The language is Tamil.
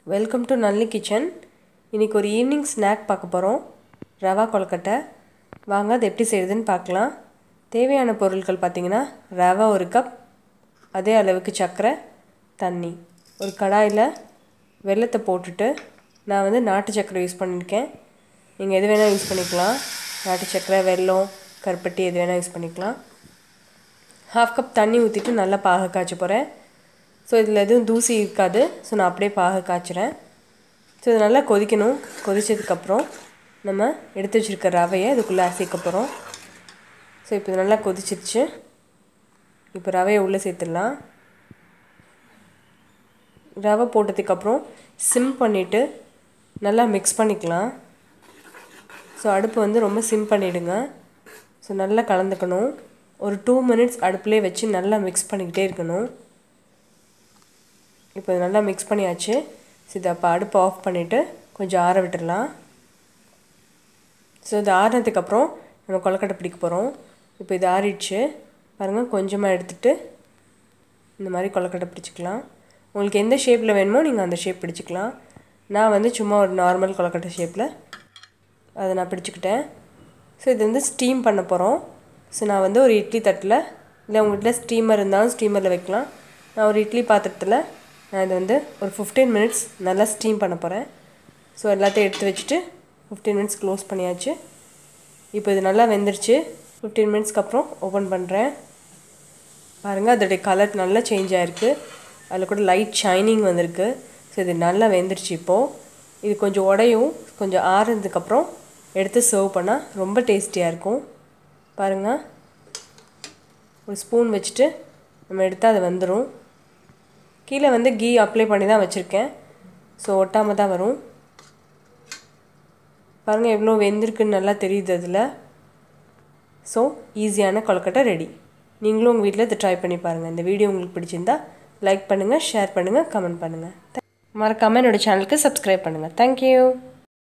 வெல்கம் டு நல்லி கிச்சன் இன்றைக்கி ஒரு ஈவினிங் ஸ்நாக் பார்க்க போகிறோம் ரவா கொழுக்கட்டை வாங்க அது எப்படி செய்யுதுன்னு பார்க்கலாம் தேவையான பொருட்கள் பார்த்திங்கன்னா ரவை ஒரு கப் அதே அளவுக்கு சர்க்கரை தண்ணி ஒரு கடாயில் வெல்லத்தை போட்டுட்டு நான் வந்து நாட்டு சர்க்கரை யூஸ் பண்ணியிருக்கேன் நீங்கள் எது வேணால் யூஸ் பண்ணிக்கலாம் நாட்டு சர்க்கரை வெல்லம் கருப்பட்டி எது வேணால் யூஸ் பண்ணிக்கலாம் ஹாஃப் கப் தண்ணி ஊற்றிட்டு நல்லா பாக காய்ச்ச போகிறேன் ஸோ இதில் எதுவும் தூசி இருக்காது ஸோ நான் அப்படியே பாக காய்ச்சுறேன் ஸோ இது நல்லா கொதிக்கணும் கொதித்ததுக்கப்புறம் நம்ம எடுத்து வச்சுருக்க ரவையை இதுக்குள்ளே சேர்க்க போகிறோம் ஸோ இப்போ இது நல்லா கொதிச்சிருச்சு இப்போ ரவையை உள்ளே சேர்த்துடலாம் ரவை போட்டதுக்கப்புறம் சிம் பண்ணிவிட்டு நல்லா மிக்ஸ் பண்ணிக்கலாம் ஸோ அடுப்பு வந்து ரொம்ப சிம் பண்ணிவிடுங்க ஸோ நல்லா கலந்துக்கணும் ஒரு டூ மினிட்ஸ் அடுப்புலேயே வச்சு நல்லா மிக்ஸ் பண்ணிக்கிட்டே இருக்கணும் இப்போ நல்லா மிக்ஸ் பண்ணியாச்சு ஸோ இதை அப்போ அடுப்பு ஆஃப் பண்ணிவிட்டு கொஞ்சம் ஆற விட்டுடலாம் ஸோ இது ஆறினதுக்கப்புறம் நம்ம கொலக்கட்டை பிடிக்க போகிறோம் இப்போ இது ஆறிடுச்சு பாருங்கள் கொஞ்சமாக எடுத்துகிட்டு இந்த மாதிரி கொலக்கட்டை பிடிச்சிக்கலாம் உங்களுக்கு எந்த ஷேப்பில் வேணுமோ நீங்கள் அந்த ஷேப் பிடிச்சிக்கலாம் நான் வந்து சும்மா ஒரு நார்மல் கொலக்கட்டை ஷேப்பில் அதை நான் பிடிச்சிக்கிட்டேன் ஸோ இது வந்து ஸ்டீம் பண்ண போகிறோம் ஸோ நான் வந்து ஒரு இட்லி தட்டில் இல்லை உங்கள்கிட்ட ஸ்டீமர் இருந்தாலும் ஸ்டீமரில் வைக்கலாம் நான் ஒரு இட்லி பாத்திரத்தில் நான் இதை வந்து ஒரு ஃபிஃப்டீன் மினிட்ஸ் நல்லா ஸ்டீம் பண்ண போகிறேன் ஸோ எல்லாத்தையும் எடுத்து வச்சுட்டு ஃபிஃப்டீன் மினிட்ஸ் க்ளோஸ் பண்ணியாச்சு இப்போ இது நல்லா வெந்துருச்சு ஃபிஃப்டீன் மினிட்ஸ்க்கு அப்புறம் ஓப்பன் பண்ணுறேன் பாருங்கள் அதோடைய கலர் நல்லா சேஞ்ச் ஆகிருக்கு அதில் கூட லைட் ஷைனிங் வந்திருக்கு ஸோ இது நல்லா வெந்துருச்சு இப்போது இது கொஞ்சம் உடையும் கொஞ்சம் ஆறுனதுக்கப்புறம் எடுத்து சர்வ் பண்ணால் ரொம்ப டேஸ்டியாக இருக்கும் பாருங்கள் ஒரு ஸ்பூன் வச்சுட்டு நம்ம எடுத்தால் அது வந்துடும் கீழே வந்து கீ அப்ளை பண்ணி தான் வச்சுருக்கேன் ஸோ ஒட்டாமல் தான் வரும் பாருங்கள் எவ்வளோ வெந்திருக்குன்னு நல்லா தெரியுது அதில் ஸோ ஈஸியான கொழுக்கட்டை ரெடி நீங்களும் உங்கள் வீட்டில் இதை ட்ரை பண்ணி பாருங்கள் இந்த வீடியோ உங்களுக்கு பிடிச்சிருந்தா லைக் பண்ணுங்கள் ஷேர் பண்ணுங்கள் கமெண்ட் பண்ணுங்கள் மறக்காமல் என்னோடய சேனலுக்கு சப்ஸ்கிரைப் பண்ணுங்கள் தேங்க்யூ